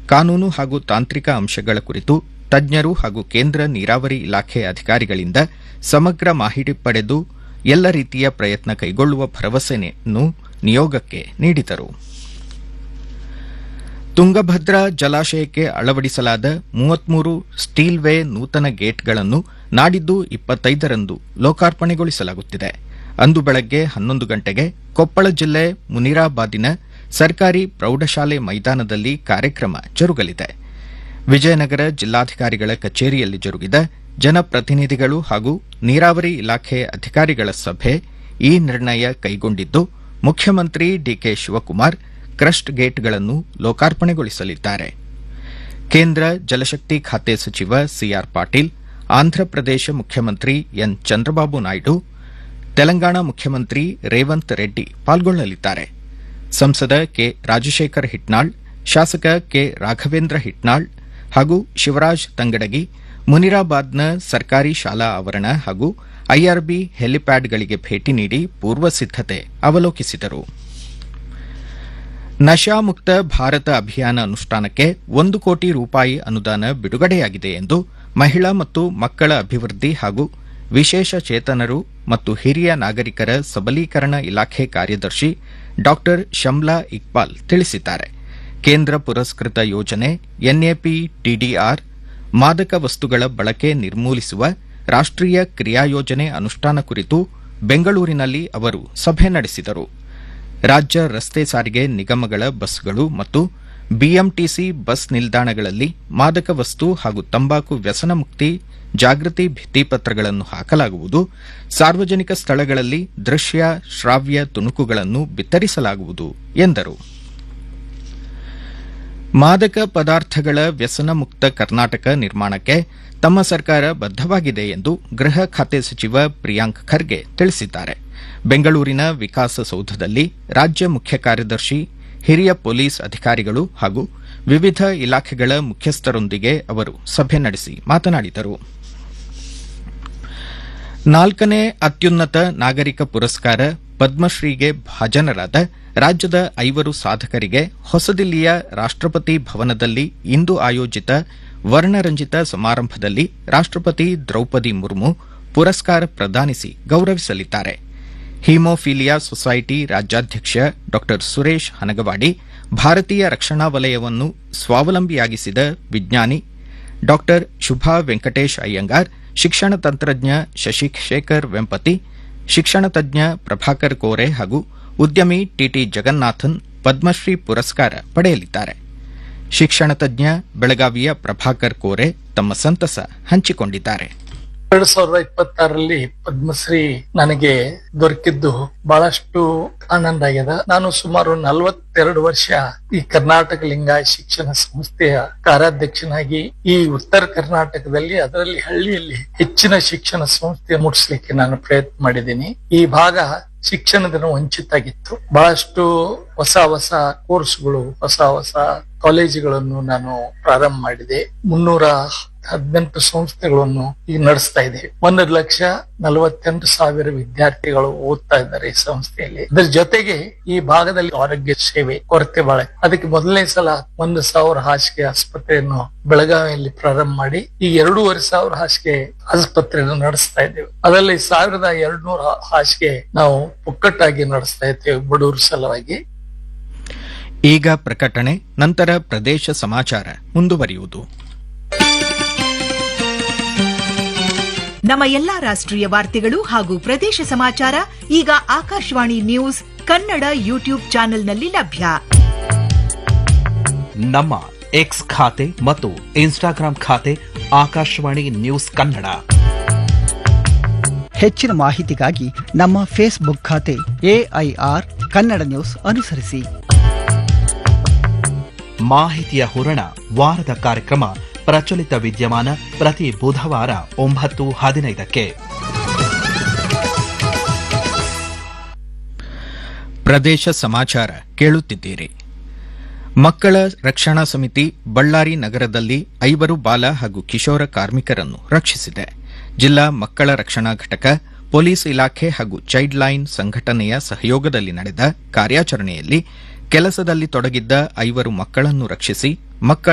ಕಾನೂನು ಹಾಗೂ ತಾಂತ್ರಿಕ ಅಂಶಗಳ ಕುರಿತು ತಜ್ಞರು ಹಾಗೂ ಕೇಂದ್ರ ನೀರಾವರಿ ಇಲಾಖೆ ಅಧಿಕಾರಿಗಳಿಂದ ಸಮಗ್ರ ಮಾಹಿತಿ ಪಡೆದು ಎಲ್ಲ ರೀತಿಯ ಪ್ರಯತ್ನ ಕೈಗೊಳ್ಳುವ ಭರವಸೆಯನ್ನು ನಿಯೋಗಕ್ಕೆ ನೀಡಿದರು ತುಂಗಭದ್ರಾ ಜಲಾಶಯಕ್ಕೆ ಅಳವಡಿಸಲಾದ ಮೂವತ್ಮೂರು ಸ್ಟೀಲ್ ವೇ ನೂತನ ಗೇಟ್ಗಳನ್ನು ನಾಡಿದ್ದು ಇಪ್ಪತ್ತೈದರಂದು ಲೋಕಾರ್ಪಣೆಗೊಳಿಸಲಾಗುತ್ತಿದೆ ಅಂದು ಬೆಳಗ್ಗೆ ಹನ್ನೊಂದು ಗಂಟೆಗೆ ಕೊಪ್ಪಳ ಜಿಲ್ಲೆ ಮುನಿರಾಬಾದಿನ ಸರ್ಕಾರಿ ಪ್ರೌಢಶಾಲೆ ಮೈದಾನದಲ್ಲಿ ಕಾರ್ಯಕ್ರಮ ಜರುಗಲಿದೆ ವಿಜಯನಗರ ಜಿಲ್ಲಾಧಿಕಾರಿಗಳ ಕಚೇರಿಯಲ್ಲಿ ಜರುಗಿದ ಜನಪ್ರತಿನಿಧಿಗಳು ಹಾಗೂ ನೀರಾವರಿ ಇಲಾಖೆ ಅಧಿಕಾರಿಗಳ ಸಭೆ ಈ ನಿರ್ಣಯ ಕೈಗೊಂಡಿದ್ದು ಮುಖ್ಯಮಂತ್ರಿ ಡಿಕೆ ಶಿವಕುಮಾರ್ ಕ್ರಸ್ಟ್ ಗೇಟ್ಗಳನ್ನು ಲೋಕಾರ್ಪಣೆಗೊಳಿಸಲಿದ್ದಾರೆ ಕೇಂದ್ರ ಜಲಶಕ್ತಿ ಖಾತೆ ಸಚಿವ ಸಿಆರ್ ಪಾಟೀಲ್ ಆಂಧ್ರಪ್ರದೇಶ ಮುಖ್ಯಮಂತ್ರಿ ಎನ್ ಚಂದ್ರಬಾಬು ನಾಯ್ಡು ತೆಲಂಗಾಣ ಮುಖ್ಯಮಂತ್ರಿ ರೇವಂತ್ ರೆಡ್ಡಿ ಪಾಲ್ಗೊಳ್ಳಲಿದ್ದಾರೆ ಸಂಸದ ಕೆ ರಾಜಶೇಖರ್ ಹಿಟ್ನಾಳ್ ಶಾಸಕ ಕೆ ರಾಘವೇಂದ್ರ ಹಿಟ್ನಾಳ್ ಹಾಗೂ ಶಿವರಾಜ್ ತಂಗಡಗಿ ಮುನಿರಾಬಾದ್ನ ಸರ್ಕಾರಿ ಶಾಲಾ ಆವರಣ ಹಾಗೂ ಐಆರ್ಬಿ ಹೆಲಿಪ್ಯಾಡ್ಗಳಿಗೆ ಭೇಟಿ ನೀಡಿ ಪೂರ್ವ ಸಿದ್ದತೆ ಅವಲೋಕಿಸಿದರು ನಶಾಮುಕ್ತ ಭಾರತ ಅಭಿಯಾನ ಅನುಷ್ಠಾನಕ್ಕೆ ಒಂದು ಕೋಟಿ ರೂಪಾಯಿ ಅನುದಾನ ಬಿಡುಗಡೆಯಾಗಿದೆ ಎಂದು ಮಹಿಳಾ ಮತ್ತು ಮಕ್ಕಳ ಅಭಿವೃದ್ಧಿ ಹಾಗೂ ವಿಶೇಷ ಚೇತನರು ಮತ್ತು ಹಿರಿಯ ನಾಗರಿಕರ ಸಬಲೀಕರಣ ಇಲಾಖೆ ಕಾರ್ಯದರ್ಶಿ ಡಾ ಶಮ್ಲಾ ಇಕ್ಬಾಲ್ ತಿಳಿಸಿದ್ದಾರೆ ಕೇಂದ್ರ ಪುರಸ್ಕೃತ ಯೋಜನೆ ಎನ್ಎಪಿ ಡಿಡಿಆರ್ ಮಾದಕ ವಸ್ತುಗಳ ಬಳಕೆ ನಿರ್ಮೂಲಿಸುವ ರಾಷ್ಟೀಯ ಕ್ರಿಯಾಯೋಜನೆ ಅನುಷ್ಠಾನ ಕುರಿತು ಬೆಂಗಳೂರಿನಲ್ಲಿ ಅವರು ಸಭೆ ನಡೆಸಿದರು ರಾಜ್ಯ ರಸ್ತೆ ಸಾರಿಗೆ ನಿಗಮಗಳ ಬಸ್ಗಳು ಮತ್ತು ಬಿಎಂಟಿಸಿ ಬಸ್ ನಿಲ್ದಾಣಗಳಲ್ಲಿ ಮಾದಕ ವಸ್ತು ಹಾಗೂ ತಂಬಾಕು ವ್ಯಸನ ಮುಕ್ತಿ ಜಾಗೃತಿ ಭಿತ್ತಿಪತ್ರಗಳನ್ನು ಹಾಕಲಾಗುವುದು ಸಾರ್ವಜನಿಕ ಸ್ಥಳಗಳಲ್ಲಿ ದೃಶ್ಯ ಶ್ರಾವ್ಯ ತುಣುಕುಗಳನ್ನು ಬಿತ್ತರಿಸಲಾಗುವುದು ಎಂದರು ಮಾದಕ ಪದಾರ್ಥಗಳ ವ್ಯಸನ ಮುಕ್ತ ಕರ್ನಾಟಕ ನಿರ್ಮಾಣಕ್ಕೆ ತಮ್ಮ ಸರ್ಕಾರ ಬದ್ದವಾಗಿದೆ ಎಂದು ಗೃಹ ಖಾತೆ ಸಚಿವ ಪ್ರಿಯಾಂಕ್ ಖರ್ಗೆ ತಿಳಿಸಿದ್ದಾರೆ ಬೆಂಗಳೂರಿನ ವಿಕಾಸಸೌಧದಲ್ಲಿ ರಾಜ್ಯ ಮುಖ್ಯ ಕಾರ್ಯದರ್ಶಿ ಹಿರಿಯ ಪೊಲೀಸ್ ಅಧಿಕಾರಿಗಳು ಹಾಗೂ ವಿವಿಧ ಇಲಾಖೆಗಳ ಮುಖ್ಯಸ್ಥರೊಂದಿಗೆ ಅವರು ಸಭೆ ನಡೆಸಿ ಮಾತನಾಡಿದರು ನಾಲ್ಕನೇ ಅತ್ಯುನ್ನತ ನಾಗರಿಕ ಪುರಸ್ಕಾರ ಪದ್ಮಶ್ರೀಗೆ ಭಾಜನರಾದ ರಾಜ್ಯದ ಐವರು ಸಾಧಕರಿಗೆ ಹೊಸದಿಲ್ಲಿಯ ರಾಷ್ಟಪತಿ ಭವನದಲ್ಲಿ ಇಂದು ಆಯೋಜಿತ ವರ್ಣರಂಜಿತ ಸಮಾರಂಭದಲ್ಲಿ ರಾಷ್ಟಪತಿ ದ್ರೌಪದಿ ಮುರ್ಮು ಪುರಸ್ಕಾರ ಪ್ರದಾನಿಸಿ ಗೌರವಿಸಲಿದ್ದಾರೆ ಹಿಮೋಫಿಲಿಯಾ ಸೊಸೈಟಿ ರಾಜ್ಯಾಧ್ಯಕ್ಷ ಡಾ ಸುರೇಶ್ ಹನಗವಾಡಿ ಭಾರತೀಯ ರಕ್ಷಣಾ ವಲಯವನ್ನು ಸ್ವಾವಲಂಬಿಯಾಗಿಸಿದ ವಿಜ್ಞಾನಿ ಡಾ ಶುಭಾ ವೆಂಕಟೇಶ್ ಅಯ್ಯಂಗಾರ್ ಶಿಕ್ಷಣ ತಂತ್ರಜ್ಞ ಶಶಿಶೇಖರ್ ವೆಂಪತಿ ಶಿಕ್ಷಣ ತಜ್ಞ ಪ್ರಭಾಕರ್ ಕೋರೆ ಹಾಗೂ ಉದ್ಯಮಿ ಟಿಟಿ ಜಗನ್ನಾಥನ್ ಪದ್ಮಶ್ರೀ ಪುರಸ್ಕಾರ ಪಡೆಯಲಿದ್ದಾರೆ ಶಿಕ್ಷಣ ತಜ್ಞ ಬೆಳಗಾವಿಯ ಪ್ರಭಾಕರ್ ಕೋರೆ ತಮ್ಮ ಸಂತಸ ಹಂಚಿಕೊಂಡಿದ್ದಾರೆ ಎರಡ್ ಸಾವಿರದ ಇಪ್ಪತ್ತಾರರಲ್ಲಿ ಪದ್ಮಶ್ರೀ ನನಗೆ ದೊರಕಿದ್ದು ಬಹಳಷ್ಟು ಆನಂದ ಆಗ್ಯದ ನಾನು ಸುಮಾರು ನಲವತ್ತೆರಡು ವರ್ಷ ಈ ಕರ್ನಾಟಕ ಲಿಂಗಾಯತ ಶಿಕ್ಷಣ ಸಂಸ್ಥೆಯ ಕಾರ್ಯಾಧ್ಯಕ್ಷನಾಗಿ ಈ ಉತ್ತರ ಕರ್ನಾಟಕದಲ್ಲಿ ಅದರಲ್ಲಿ ಹಳ್ಳಿಯಲ್ಲಿ ಹೆಚ್ಚಿನ ಶಿಕ್ಷಣ ಸಂಸ್ಥೆ ಮುಟ್ಟಿಸ್ಲಿಕ್ಕೆ ನಾನು ಪ್ರಯತ್ನ ಮಾಡಿದ್ದೀನಿ ಈ ಭಾಗ ಶಿಕ್ಷಣದಿಂದ ವಂಚಿತಾಗಿತ್ತು ಬಹಳಷ್ಟು ಹೊಸ ಹೊಸ ಕೋರ್ಸ್ಗಳು ಹೊಸ ಹೊಸ ಕಾಲೇಜುಗಳನ್ನು ನಾನು ಪ್ರಾರಂಭ ಮಾಡಿದೆ ಮುನ್ನೂರ ಹದಿನೆಂಟು ಸಂಸ್ಥೆಗಳನ್ನು ಈಗ ನಡೆಸ್ತಾ ಇದೆ ಒಂದು ಲಕ್ಷ ನಲವತ್ತೆಂಟು ಸಾವಿರ ವಿದ್ಯಾರ್ಥಿಗಳು ಓದ್ತಾ ಇದ್ದಾರೆ ಈ ಸಂಸ್ಥೆಯಲ್ಲಿ ಅದ್ರ ಜೊತೆಗೆ ಈ ಭಾಗದಲ್ಲಿ ಆರೋಗ್ಯ ಸೇವೆ ಕೊರತೆ ಬಹಳ ಅದಕ್ಕೆ ಮೊದಲನೇ ಸಲ ಒಂದು ಸಾವಿರ ಹಾಸಿಗೆ ಆಸ್ಪತ್ರೆಯನ್ನು ಬೆಳಗಾವಿಯಲ್ಲಿ ಪ್ರಾರಂಭ ಮಾಡಿ ಈ ಎರಡೂವರೆ ಸಾವಿರ ಹಾಸಿಗೆ ಆಸ್ಪತ್ರೆಯನ್ನು ನಡೆಸ್ತಾ ಇದ್ದೇವೆ ಅದರಲ್ಲಿ ಸಾವಿರದ ಎರಡ್ನೂರ ಹಾಸಿಗೆ ನಾವು ಪುಕ್ಕಟ್ಟಾಗಿ ನಡೆಸ್ತಾ ಇದ್ದೇವೆ ಬಡವರ ಸಲುವಾಗಿ ಈಗ ಪ್ರಕಟಣೆ ನಂತರ ಪ್ರದೇಶ ಸಮಾಚಾರ ಮುಂದುವರಿಯುವುದು ನಮ್ಮ ಎಲ್ಲಾ ರಾಷ್ಟ್ರೀಯ ವಾರ್ತೆಗಳು ಹಾಗೂ ಪ್ರದೇಶ ಸಮಾಚಾರ ಈಗ ಆಕಾಶವಾಣಿ ನ್ಯೂಸ್ ಕನ್ನಡ ಯೂಟ್ಯೂಬ್ ಚಾನೆಲ್ನಲ್ಲಿ ಲಭ್ಯ ನಮ್ಮ ಎಕ್ಸ್ ಖಾತೆ ಮತ್ತು ಇನ್ಸ್ಟಾಗ್ರಾಂ ಖಾತೆ ಆಕಾಶವಾಣಿ ನ್ಯೂಸ್ ಕನ್ನಡ ಹೆಚ್ಚಿನ ಮಾಹಿತಿಗಾಗಿ ನಮ್ಮ ಫೇಸ್ಬುಕ್ ಖಾತೆ ಎಐಆರ್ ಕನ್ನಡ ನ್ಯೂಸ್ ಅನುಸರಿಸಿ ಮಾಹಿತಿಯ ಹೂರಣ ವಾರದ ಕಾರ್ಯಕ್ರಮ ಪ್ರಚಲಿತ ವಿದ್ಯಮಾನ ಪ್ರತಿ ಬುಧವಾರ ಒಂಬತ್ತು ಹದಿನೈದಕ್ಕೆ ಪ್ರದೇಶ ಸಮಾಚಾರ ಕೇಳುತ್ತಿದ್ದೀರಿ ಮಕ್ಕಳ ರಕ್ಷಣಾ ಸಮಿತಿ ಬಳ್ಳಾರಿ ನಗರದಲ್ಲಿ ಐವರು ಬಾಲ ಹಾಗೂ ಕಿಶೋರ ಕಾರ್ಮಿಕರನ್ನು ರಕ್ಷಿಸಿದೆ ಜಿಲ್ಲಾ ಮಕ್ಕಳ ರಕ್ಷಣಾ ಘಟಕ ಪೊಲೀಸ್ ಇಲಾಖೆ ಹಾಗೂ ಚೈಲ್ಡ್ ಲೈನ್ ಸಂಘಟನೆಯ ಸಹಯೋಗದಲ್ಲಿ ನಡೆದ ಕಾರ್ಯಾಚರಣೆಯಲ್ಲಿ ಕೆಲಸದಲ್ಲಿ ತೊಡಗಿದ್ದ ಐವರು ಮಕ್ಕಳನ್ನು ರಕ್ಷಿಸಿ ಮಕ್ಕಳ